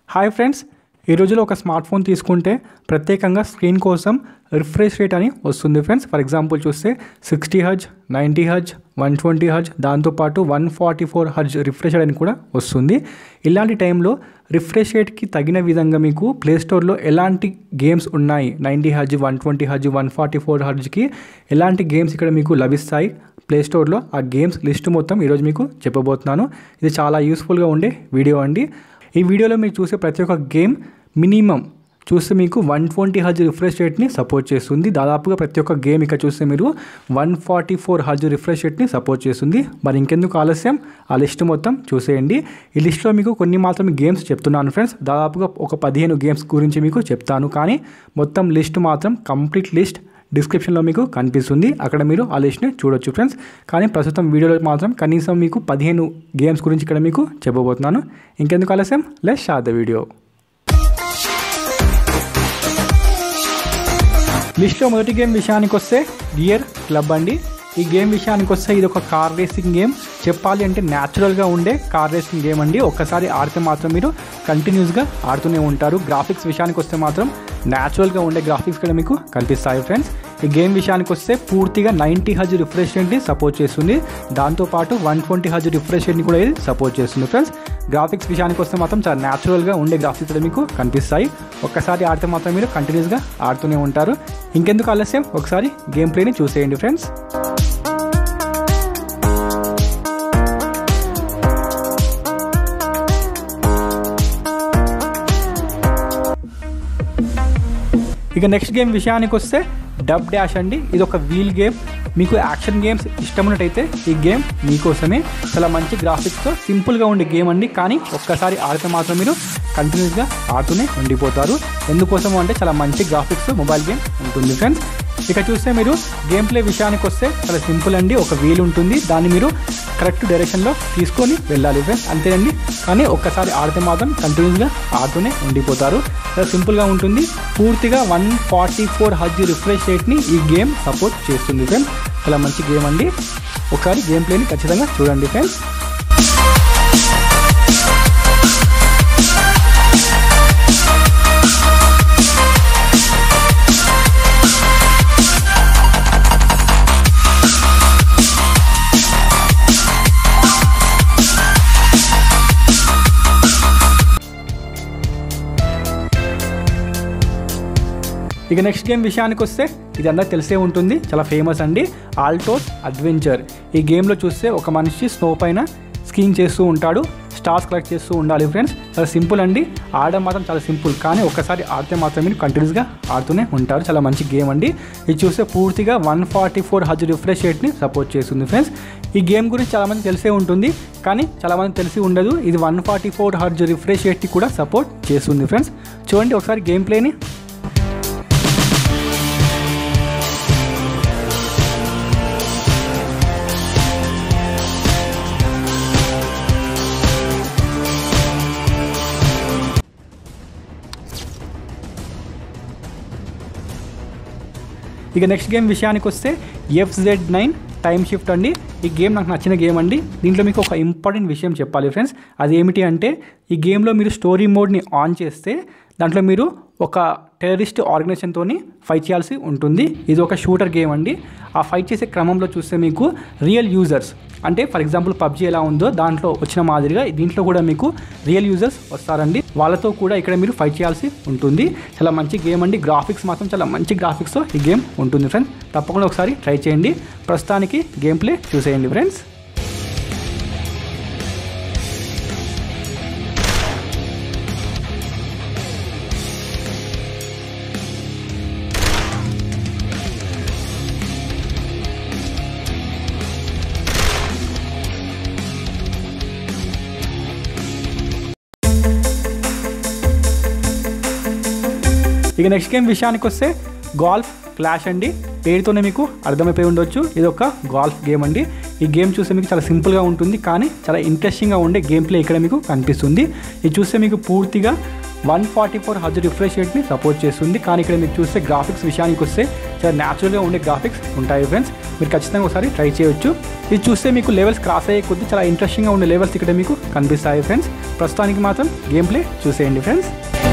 hi friends ఈ రోజులో ఒక స్మార్ట్ ఫోన్ తీసుకుంటే ప్రత్యేకంగా స్క్రీన్ కోసం రిఫ్రెష్ రేట్ అని వస్తుంది ఫ్రెండ్స్ ఫర్ ఎగ్జాంపుల్ చూస్తే సిక్స్టీ హజ్ నైంటీ హజ్ వన్ ట్వంటీ హజ్ దాంతోపాటు వన్ ఫార్టీ ఫోర్ హజ్ రిఫ్రెష్ అని కూడా వస్తుంది ఇలాంటి టైంలో రిఫ్రెష్ రేట్కి తగిన విధంగా మీకు ప్లేస్టోర్లో ఎలాంటి గేమ్స్ ఉన్నాయి నైంటీ హజ్ వన్ ట్వంటీ హజ్ వన్ ఫార్టీ ఫోర్ హజ్కి ఎలాంటి గేమ్స్ ఇక్కడ మీకు లభిస్తాయి ప్లేస్టోర్లో ఆ గేమ్స్ లిస్ట్ మొత్తం ఈరోజు మీకు చెప్పబోతున్నాను ఇది చాలా యూస్ఫుల్గా ఉండే వీడియో అండి ఈ వీడియోలో మీరు చూసే ప్రతి ఒక్క గేమ్ మినిమం చూస్తే మీకు వన్ ట్వంటీ హజ్ రిఫ్రెష్ రేట్ని సపోర్ట్ చేస్తుంది దాదాపుగా ప్రతి ఒక్క గేమ్ ఇక్కడ చూస్తే మీరు వన్ ఫార్టీ ఫోర్ హజ్ రిఫ్రెష్ రేట్ని సపోర్ట్ చేస్తుంది మరి ఇంకెందుకు ఆలస్యం ఆ లిస్ట్ మొత్తం చూసేయండి ఈ లిస్ట్లో మీకు కొన్ని మాత్రమే గేమ్స్ చెప్తున్నాను ఫ్రెండ్స్ దాదాపుగా ఒక పదిహేను గేమ్స్ గురించి మీకు చెప్తాను కానీ మొత్తం లిస్ట్ మాత్రం కంప్లీట్ లిస్ట్ డిస్క్రిప్షన్లో మీకు కనిపిస్తుంది అక్కడ మీరు ఆ లిస్ట్ని చూడొచ్చు ఫ్రెండ్స్ కానీ ప్రస్తుతం వీడియోలో మాత్రం కనీసం మీకు పదిహేను గేమ్స్ గురించి ఇక్కడ మీకు చెప్పబోతున్నాను ఇంకెందుకు ఆలస్యం లెస్ షార్ ద వీడియో లిస్ట్లో మొదటి గేమ్ విషయానికి వస్తే గియర్ క్లబ్ అండి ఈ గేమ్ విషయానికి వస్తే ఇది ఒక కార్ రేసింగ్ గేమ్ చెప్పాలి అంటే న్యాచురల్గా ఉండే కార్ రేసింగ్ గేమ్ అండి ఒక్కసారి ఆడితే మాత్రం మీరు కంటిన్యూస్గా ఆడుతూనే ఉంటారు గ్రాఫిక్స్ విషయానికి వస్తే మాత్రం న్యాచురల్గా ఉండే గ్రాఫిక్స్ కూడా మీకు కనిపిస్తాయి ఫ్రెండ్స్ ఈ గేమ్ విషయానికి వస్తే పూర్తిగా నైంటీ హజ్ రిఫ్రెష్ రేట్ని సపోర్ట్ చేస్తుంది దాంతోపాటు వన్ ట్వంటీ హజ్ రిఫ్రెష్ రేట్ని కూడా ఇది సపోర్ట్ చేస్తుంది ఫ్రెండ్స్ గ్రాఫిక్స్ విషయానికి వస్తే మాత్రం చాలా న్యాచురల్గా ఉండే గ్రాఫిక్స్ కూడా మీకు కనిపిస్తాయి ఒక్కసారి ఆడితే మాత్రం మీరు కంటిన్యూస్గా ఆడుతూనే ఉంటారు ఇంకెందుకు ఆలస్యం ఒకసారి గేమ్ ప్లేని చూసేయండి ఫ్రెండ్స్ ఇక నెక్స్ట్ గేమ్ విషయానికి వస్తే డబ్ డాష్ అండి ఇది ఒక వీల్ గేమ్ మీకు యాక్షన్ గేమ్స్ ఇష్టం ఉన్నట్టయితే ఈ గేమ్ మీకోసమే చాలా మంచి గ్రాఫిక్స్తో సింపుల్గా ఉండే గేమ్ అండి కానీ ఒక్కసారి ఆడితే మాత్రం మీరు కంటిన్యూస్గా ఆడుతూనే ఉండిపోతారు ఎందుకోసం అంటే చాలా మంచి గ్రాఫిక్స్ మొబైల్ గేమ్ ఉంటుంది ఫ్రెండ్స్ ఇక చూస్తే మీరు గేమ్ ప్లే విషయానికి వస్తే చాలా సింపుల్ అండి ఒక వీల్ ఉంటుంది దాన్ని మీరు కరెక్ట్ డైరెక్షన్లో తీసుకొని వెళ్ళాలి ఫ్రెండ్స్ అంతేనండి కానీ ఒక్కసారి ఆడితే మాత్రం కంటిన్యూస్గా ఆడుతూనే ఉండిపోతారు చాలా సింపుల్గా ఉంటుంది పూర్తిగా వన్ ఫార్టీ ఫోర్ హజ్ రిఫ్రెష్ రేట్ని ఈ గేమ్ సపోర్ట్ చేస్తుంది ఫ్రెండ్స్ చాలా మంచి గేమ్ అండి ఒకసారి గేమ్ ప్లేని ఖచ్చితంగా చూడండి ఫ్రెండ్స్ ఇక నెక్స్ట్ గేమ్ విషయానికి వస్తే ఇది అందరికి తెలిసే ఉంటుంది చాలా ఫేమస్ అండి ఆల్టోస్ అడ్వెంచర్ ఈ గేమ్లో చూస్తే ఒక మనిషి స్నో పైన స్కీయింగ్ చేస్తూ ఉంటాడు స్టార్స్ కలెక్ట్ చేస్తూ ఉండాలి ఫ్రెండ్స్ చాలా సింపుల్ అండి ఆడడం మాత్రం చాలా సింపుల్ కానీ ఒక్కసారి ఆడితే మాత్రం మీరు కంటిన్యూస్గా ఆడుతూనే ఉంటారు చాలా మంచి గేమ్ అండి ఇది చూస్తే పూర్తిగా వన్ ఫార్టీ ఫోర్ హజ్ రిఫ్రెష్ రేట్ని సపోర్ట్ చేస్తుంది ఫ్రెండ్స్ ఈ గేమ్ గురించి చాలామంది తెలిసే ఉంటుంది కానీ చాలామంది తెలిసి ఉండదు ఇది వన్ ఫార్టీ ఫోర్ హజ్ రిఫ్రెష్ రేట్ని కూడా సపోర్ట్ చేస్తుంది ఫ్రెండ్స్ చూడండి ఒకసారి గేమ్ ప్లేని ఇక నెక్స్ట్ గేమ్ విషయానికి వస్తే F Z nine time shift అండి ఈ గేమ్ నాకు నచ్చిన గేమ్ అండి దీంట్లో మీకు ఒక ఇంపార్టెంట్ విషయం చెప్పాలి ఫ్రెండ్స్ అది ఏమిటి అంటే ఈ గేమ్లో మీరు స్టోరీ మోడ్ని ఆన్ చేస్తే దాంట్లో మీరు ఒక టెర్రరిస్ట్ ఆర్గనైజేషన్తో ఫైట్ చేయాల్సి ఉంటుంది ఇది ఒక షూటర్ గేమ్ అండి ఆ ఫైట్ చేసే క్రమంలో చూస్తే మీకు రియల్ యూజర్స్ అంటే ఫర్ ఎగ్జాంపుల్ పబ్జీ ఎలా ఉందో దాంట్లో వచ్చిన మాదిరిగా దీంట్లో కూడా మీకు రియల్ యూజర్స్ వస్తారండి వాళ్ళతో కూడా ఇక్కడ మీరు ఫైట్ చేయాల్సి ఉంటుంది చాలా మంచి గేమ్ అండి గ్రాఫిక్స్ మాత్రం చాలా మంచి గ్రాఫిక్స్తో ఈ గేమ్ ఉంటుంది ఫ్రెండ్స్ తప్పకుండా ఒకసారి ట్రై చేయండి ప్రస్తుతానికి గేమ్ ప్లే చూసేయండి ఫ్రెండ్స్ ఇక నెక్స్ట్ గేమ్ విషయానికి వస్తే గాల్ఫ్ క్లాష్ అండి పేరుతోనే మీకు అర్థమైపోయి ఉండొచ్చు ఇది ఒక గాల్ఫ్ గేమ్ అండి ఈ గేమ్ చూస్తే మీకు చాలా సింపుల్గా ఉంటుంది కానీ చాలా ఇంట్రెస్టింగ్గా ఉండే గేమ్ ప్లే ఇక్కడ మీకు కనిపిస్తుంది ఇది చూస్తే మీకు పూర్తిగా వన్ ఫార్టీ ఫోర్ హజ్ రిఫ్రెష్ రేట్ని సపోర్ట్ చేస్తుంది కానీ ఇక్కడ మీరు చూస్తే గ్రాఫిక్స్ విషయానికి వస్తే చాలా న్యాచురల్గా ఉండే గ్రాఫిక్స్ ఉంటాయి ఫ్రెండ్స్ మీరు ఖచ్చితంగా ఒకసారి ట్రై చేయొచ్చు ఇది చూస్తే మీకు లెవెల్స్ క్రాస్ అయ్యే కొద్దీ చాలా ఇంట్రెస్టింగ్గా ఉండే లెవెల్స్ ఇక్కడ మీకు కనిపిస్తాయి ఫ్రెండ్స్ ప్రస్తుతానికి మాత్రం గేమ్ ప్లే చూసేయండి ఫ్రెండ్స్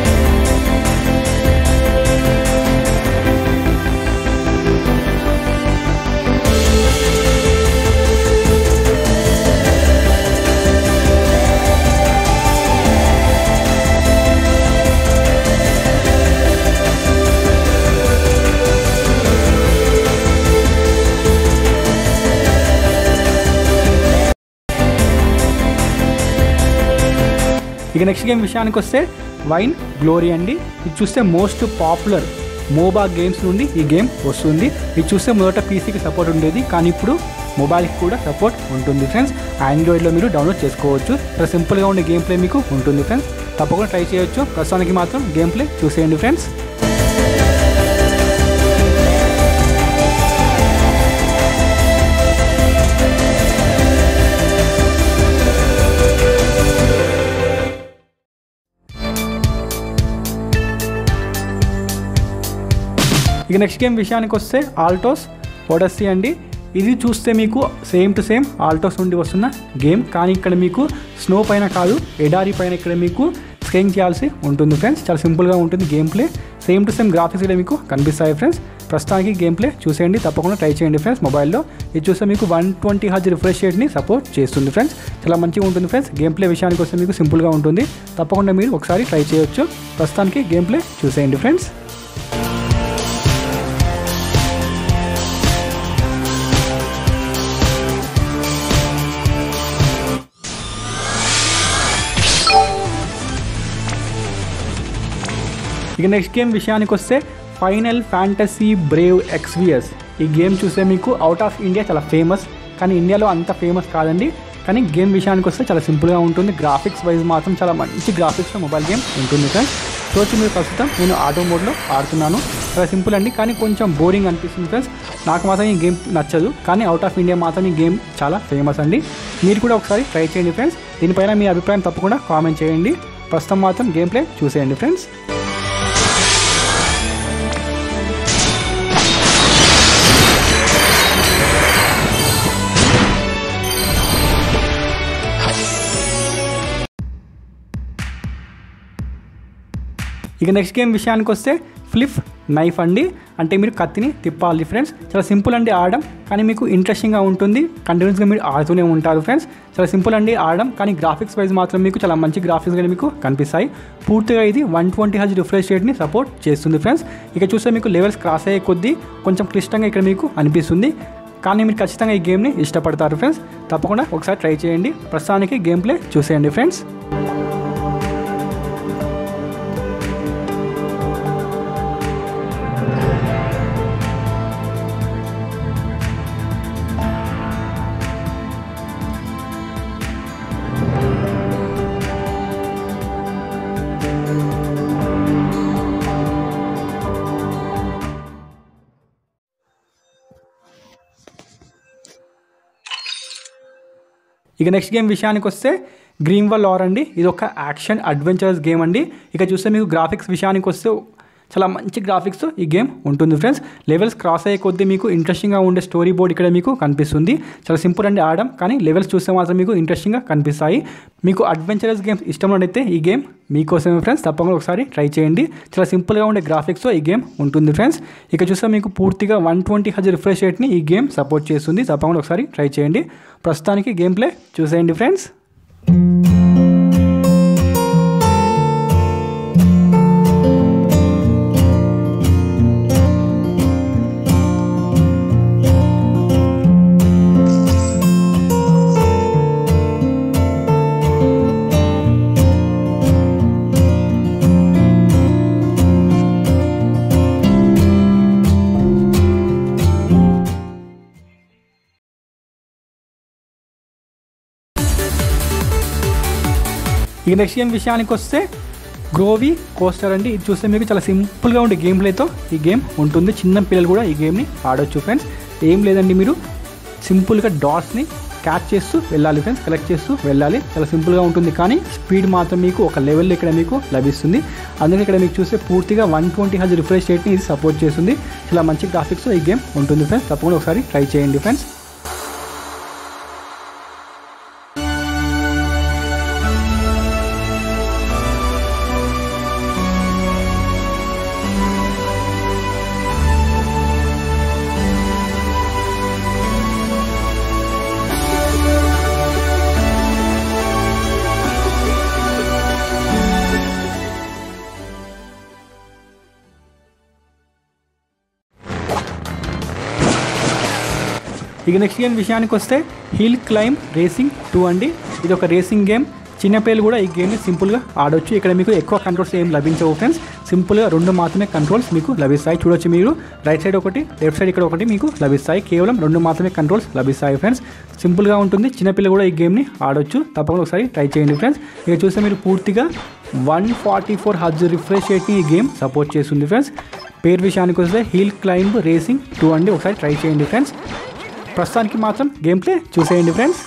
ఇక నెక్స్ట్ గేమ్ విషయానికి వస్తే వైన్ గ్లోరీ అండి ఇది చూస్తే మోస్ట్ పాపులర్ మోబా గేమ్స్ నుండి ఈ గేమ్ వస్తుంది ఇది చూస్తే మొదట పీసీకి సపోర్ట్ ఉండేది కానీ ఇప్పుడు మొబైల్కి కూడా సపోర్ట్ ఉంటుంది ఫ్రెండ్స్ ఆండ్రాయిడ్లో మీరు డౌన్లోడ్ చేసుకోవచ్చు చాలా సింపుల్గా ఉండే గేమ్ ప్లే మీకు ఉంటుంది ఫ్రెండ్స్ తప్పకుండా ట్రై చేయొచ్చు ప్రస్తుతానికి మాత్రం గేమ్ ప్లే చూసేయండి ఫ్రెండ్స్ ఇక నెక్స్ట్ గేమ్ విషయానికి వస్తే ఆల్టోస్ ఓడస్సీ అండి ఇది చూస్తే మీకు సేమ్ టు సేమ్ ఆల్టోస్ నుండి వస్తున్న గేమ్ కానీ ఇక్కడ మీకు స్నో పైన కాదు ఎడారి పైన ఇక్కడ మీకు స్కేయింగ్ చేయాల్సి ఉంటుంది ఫ్రెండ్స్ చాలా సింపుల్గా ఉంటుంది game play same to same graphics ఇక్కడ మీకు కనిపిస్తాయి ఫ్రెండ్స్ ప్రస్తుతానికి గేమ్ ప్లే చూసేయండి తప్పకుండా ట్రై చేయండి ఫ్రెండ్స్ మొబైల్లో ఇది చూస్తే మీకు వన్ ట్వంటీ హజ్ రిఫ్రెష్ రేట్ని సపోర్ట్ చేస్తుంది ఫ్రెండ్స్ చాలా మంచిగా ఉంటుంది ఫ్రెండ్స్ గేమ్ ప్లే విషయానికి వస్తే మీకు సింపుల్గా ఉంటుంది తప్పకుండా మీరు ఒకసారి ట్రై చేయొచ్చు ప్రస్తుతానికి గేమ్ ప్లే చూసేయండి ఫ్రెండ్స్ ఇక నెక్స్ట్ గేమ్ విషయానికి వస్తే ఫైనల్ ఫ్యాంటసీ బ్రేవ్ ఎక్స్వియస్ ఈ గేమ్ చూస్తే మీకు అవుట్ ఆఫ్ ఇండియా చాలా ఫేమస్ కానీ ఇండియాలో అంత ఫేమస్ కాదండి కానీ గేమ్ విషయానికి వస్తే చాలా సింపుల్గా ఉంటుంది గ్రాఫిక్స్ వైజ్ మాత్రం చాలా మంచి గ్రాఫిక్స్తో మొబైల్ గేమ్ ఉంటుంది ఫ్రెండ్స్ చూసి మీరు ప్రస్తుతం నేను ఆటో మోడ్లో ఆడుతున్నాను చాలా సింపుల్ అండి కానీ కొంచెం బోరింగ్ అనిపిస్తుంది ఫ్రెండ్స్ నాకు మాత్రం ఈ గేమ్ నచ్చదు కానీ అవుట్ ఆఫ్ ఇండియా మాత్రం ఈ గేమ్ చాలా ఫేమస్ అండి మీరు కూడా ఒకసారి ట్రై చేయండి ఫ్రెండ్స్ దీనిపైన మీ అభిప్రాయం తప్పకుండా కామెంట్ చేయండి ప్రస్తుతం మాత్రం గేమ్ ప్లే చూసేయండి ఫ్రెండ్స్ ఇక నెక్స్ట్ గేమ్ విషయానికి వస్తే ఫ్లిప్ నైఫ్ అండి అంటే మీరు కత్తిని తిప్పాలి ఫ్రెండ్స్ చాలా సింపుల్ అండి ఆడడం కానీ మీకు ఇంట్రెస్టింగ్గా ఉంటుంది కంటిన్యూస్గా మీరు ఆడుతూనే ఉంటారు ఫ్రెండ్స్ చాలా సింపుల్ అండి ఆడడం కానీ గ్రాఫిక్స్ వైజ్ మాత్రం మీకు చాలా మంచి గ్రాఫిక్స్ కానీ మీకు కనిపిస్తాయి పూర్తిగా ఇది వన్ ట్వంటీ హజ్ రిఫ్రెష్ రేట్ని సపోర్ట్ చేస్తుంది ఫ్రెండ్స్ ఇక చూస్తే మీకు లెవెల్స్ క్రాస్ అయ్యే కొద్దీ కొంచెం క్లిష్టంగా ఇక్కడ మీకు అనిపిస్తుంది కానీ మీరు ఖచ్చితంగా ఈ గేమ్ని ఇష్టపడతారు ఫ్రెండ్స్ తప్పకుండా ఒకసారి ట్రై చేయండి ప్రస్తుతానికి గేమ్ ప్లే చూసేయండి ఫ్రెండ్స్ ఇక నెక్స్ట్ గేమ్ విషయానికి వస్తే గ్రీన్ వల్ ఆర్ అండి ఇది ఒక యాక్షన్ అడ్వెంచరస్ గేమ్ అండి ఇక చూస్తే మీకు గ్రాఫిక్స్ విషయానికి వస్తే చాలా మంచి గ్రాఫిక్స్ ఈ గేమ్ ఉంటుంది ఫ్రెండ్స్ లెవెల్స్ క్రాస్ అయ్యే కొద్దీ మీకు ఇంట్రెస్టింగ్గా ఉండే స్టోరీ బోర్డ్ ఇక్కడ మీకు కనిపిస్తుంది చాలా సింపుల్ అండి ఆడడం కానీ లెవెల్స్ చూస్తే మాత్రం మీకు ఇంట్రెస్టింగ్గా కనిపిస్తాయి మీకు అడ్వెంచరస్ గేమ్స్ ఇష్టం అయితే ఈ గేమ్ మీకోసమే ఫ్రెండ్స్ తప్పకుండా ఒకసారి ట్రై చేయండి చాలా సింపుల్గా ఉండే గ్రాఫిక్స్తో ఈ గేమ్ ఉంటుంది ఫ్రెండ్స్ ఇక చూస్తే మీకు పూర్తిగా వన్ ట్వంటీ హజ్ రిఫ్రెష్ రేట్ని ఈ గేమ్ సపోర్ట్ చేస్తుంది తప్పకుండా ఒకసారి ట్రై చేయండి ప్రస్తుతానికి గేమ్ ప్లే చూసేయండి ఫ్రెండ్స్ ఇక నెక్స్ట్ గేమ్ విషయానికి వస్తే గ్రోవీ కోస్టర్ అండి ఇది చూస్తే మీకు చాలా సింపుల్గా ఉండే గేమ్ ప్లేతో ఈ గేమ్ ఉంటుంది చిన్న పిల్లలు కూడా ఈ గేమ్ని ఆడొచ్చు ఫ్రెండ్స్ ఏం లేదండి మీరు సింపుల్గా డాట్స్ని క్యాచ్ చేస్తూ వెళ్ళాలి ఫ్రెండ్స్ కలెక్ట్ చేస్తూ వెళ్ళాలి చాలా సింపుల్గా ఉంటుంది కానీ స్పీడ్ మాత్రం మీకు ఒక లెవెల్లో ఇక్కడ మీకు లభిస్తుంది అందుకే ఇక్కడ మీకు చూస్తే పూర్తిగా వన్ ట్వంటీ హజ్ రిఫ్రెష్ రేట్ని ఇది సపోర్ట్ చేస్తుంది చాలా మంచి గ్రాఫిక్స్ ఈ గేమ్ ఉంటుంది ఫ్రెండ్స్ తప్పకుండా ఒకసారి ట్రై చేయండి ఫ్రెండ్స్ ఇక నెక్స్ట్ గేమ్ విషయానికి వస్తే హిల్ క్లైంబ్ రేసింగ్ టూ అండి ఇది ఒక రేసింగ్ గేమ్ చిన్నపిల్లలు కూడా ఈ గేమ్ని సింపుల్గా ఆడొచ్చు ఇక్కడ మీకు ఎక్కువ కంట్రోల్స్ ఏం లభించవు ఫ్రెండ్స్ సింపుల్గా రెండు మాత్రమే కంట్రోల్స్ మీకు లభిస్తాయి చూడొచ్చు మీరు రైట్ సైడ్ ఒకటి లెఫ్ట్ సైడ్ ఇక్కడ ఒకటి మీకు లభిస్తాయి కేవలం రెండు మాత్రమే కంట్రోల్స్ లభిస్తాయి ఫ్రెండ్స్ సింపుల్గా ఉంటుంది చిన్నపిల్లలు కూడా ఈ గేమ్ని ఆడొచ్చు తప్పకుండా ఒకసారి ట్రై చేయండి ఫ్రెండ్స్ ఇక చూస్తే మీరు పూర్తిగా వన్ ఫార్టీ ఫోర్ హజ్ రిఫ్రెష్ రేట్ని ఈ గేమ్ సపోర్ట్ చేస్తుంది ఫ్రెండ్స్ పేరు విషయానికి వస్తే హిల్ క్లైంబ్ రేసింగ్ టూ అండి ఒకసారి ట్రై చేయండి ఫ్రెండ్స్ ప్రస్తుతానికి మాత్రం గేమ్ ప్లే చూసేయండి ఫ్రెండ్స్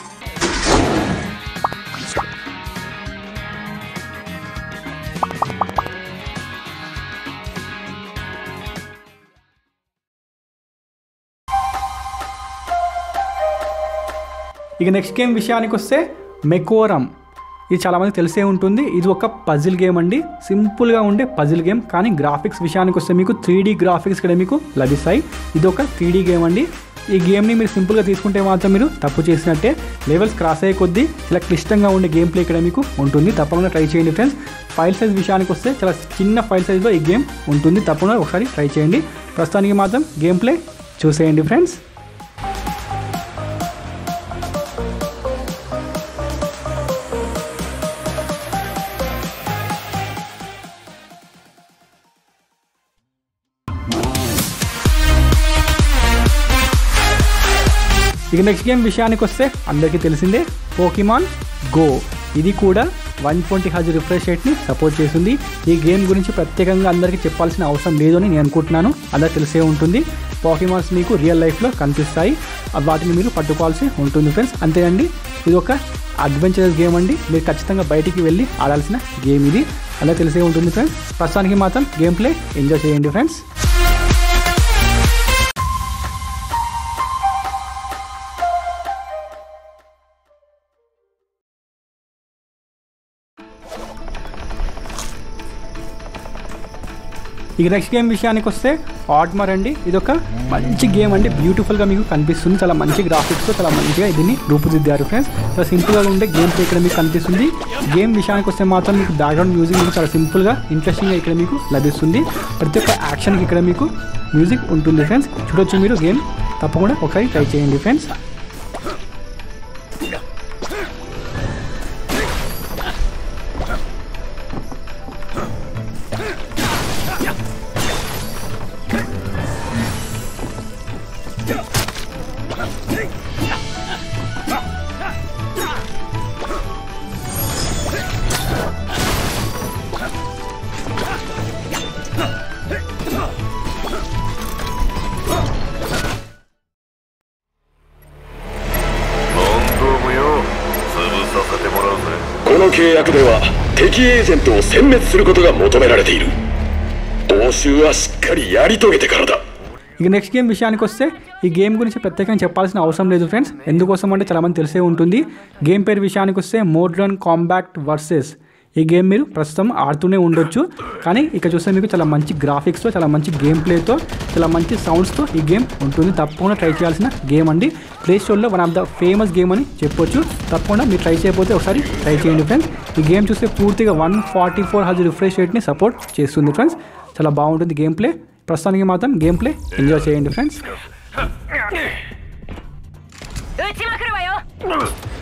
ఇక నెక్స్ట్ గేమ్ విషయానికి వస్తే మెకోరమ్ ఇది చాలామంది తెలిసే ఉంటుంది ఇది ఒక పజిల్ గేమ్ అండి సింపుల్గా ఉండే పజిల్ గేమ్ కానీ గ్రాఫిక్స్ విషయానికి వస్తే మీకు త్రీ డీ గ్రాఫిక్స్ ఇక్కడ మీకు లభిస్తాయి ఇది ఒక త్రీ డీ గేమ్ అండి ఈ గేమ్ని మీరు సింపుల్గా తీసుకుంటే మాత్రం మీరు తప్పు చేసినట్టే లెవెల్స్ క్రాస్ అయ్యే కొద్దీ చాలా క్లిష్టంగా ఉండే గేమ్ ప్లే ఇక్కడ మీకు ఉంటుంది తప్పకుండా ట్రై చేయండి ఫ్రెండ్స్ ఫైల్ సైజ్ విషయానికి వస్తే చాలా చిన్న ఫైల్ సైజ్లో ఈ గేమ్ ఉంటుంది తప్పకుండా ఒకసారి ట్రై చేయండి ప్రస్తుతానికి మాత్రం గేమ్ ప్లే చూసేయండి ఫ్రెండ్స్ ఇక నెక్స్ట్ గేమ్ విషయానికి వస్తే అందరికీ తెలిసిందే పోకిమాన్ గో ఇది కూడా వన్ ట్వంటీ హజ్ రిఫ్రెష్ రేట్ని సపోర్ట్ చేస్తుంది ఈ గేమ్ గురించి ప్రత్యేకంగా అందరికీ చెప్పాల్సిన అవసరం లేదు అని నేను అనుకుంటున్నాను అందరికి తెలిసే ఉంటుంది పాకిమాన్స్ మీకు రియల్ లైఫ్లో కనిపిస్తాయి వాటిని మీరు పట్టుకోవాల్సి ఉంటుంది ఫ్రెండ్స్ అంతేనండి ఇది ఒక అడ్వెంచరస్ గేమ్ అండి మీరు ఖచ్చితంగా బయటికి వెళ్ళి ఆడాల్సిన గేమ్ ఇది అలా తెలిసే ఉంటుంది ఫ్రెండ్స్ ప్రస్తుతానికి మాత్రం గేమ్ ప్లే ఎంజాయ్ చేయండి ఫ్రెండ్స్ ఇక నెక్స్ట్ గేమ్ విషయానికి వస్తే ఆట్మర్ అండి ఇది ఒక మంచి గేమ్ అండి బ్యూటిఫుల్గా మీకు కనిపిస్తుంది చాలా మంచి గ్రాఫిక్స్ చాలా మంచిగా దీన్ని రూపుదిద్దారు ఫ్రెండ్స్ చాలా సింపుల్గా ఉండే గేమ్ ప్లే ఇక్కడ మీకు కనిపిస్తుంది గేమ్ విషయానికి వస్తే మాత్రం మీకు బ్యాక్గ్రౌండ్ మ్యూజిక్ మీకు చాలా సింపుల్గా ఇంట్రెస్టింగ్గా ఇక్కడ మీకు లభిస్తుంది ప్రతి ఒక్క యాక్షన్కి ఇక్కడ మీకు మ్యూజిక్ ఉంటుంది ఫ్రెండ్స్ చూడొచ్చు మీరు గేమ్ తప్పకుండా ఒకసారి ట్రై చేయండి ఫ్రెండ్స్ させてもらうぜこの契約では敵エージェントを殲滅することが求められている報酬はしっかりやり遂げてからだ ఇక నెక్స్ట్ గేమ్ విషయానికి వస్తే ఈ గేమ్ గురించి ప్రత్యేకంగా చెప్పాల్సిన అవసరం లేదు ఫ్రెండ్స్ ఎందుకోసం అంటే చాలామంది తెలిసే ఉంటుంది గేమ్ పేరు విషయానికి వస్తే మోడ్రన్ కాంబాక్ట్ వర్సెస్ ఈ గేమ్ మీరు ప్రస్తుతం ఆడుతూనే ఉండొచ్చు కానీ ఇక చూస్తే మీకు చాలా మంచి గ్రాఫిక్స్తో చాలా మంచి గేమ్ ప్లేతో చాలా మంచి సౌండ్స్తో ఈ గేమ్ ఉంటుంది తప్పకుండా ట్రై చేయాల్సిన గేమ్ అండి ప్లే స్టోర్లో one of the famous game అని చెప్పొచ్చు తప్పకుండా మీరు ట్రై చేయకపోతే ఒకసారి ట్రై చేయండి ఫ్రెండ్స్ ఈ గేమ్ చూస్తే పూర్తిగా వన్ ఫార్టీ ఫోర్ హజ్ రిఫ్రెష్ రేట్ని సపోర్ట్ చేస్తుంది ఫ్రెండ్స్ చాలా బాగుంటుంది గేమ్ ప్లే ప్రస్తుతానికి మాత్రం గేమ్ ప్లే ఎంజాయ్ చేయండి ఫ్రెండ్స్ 撃ちまくるわよ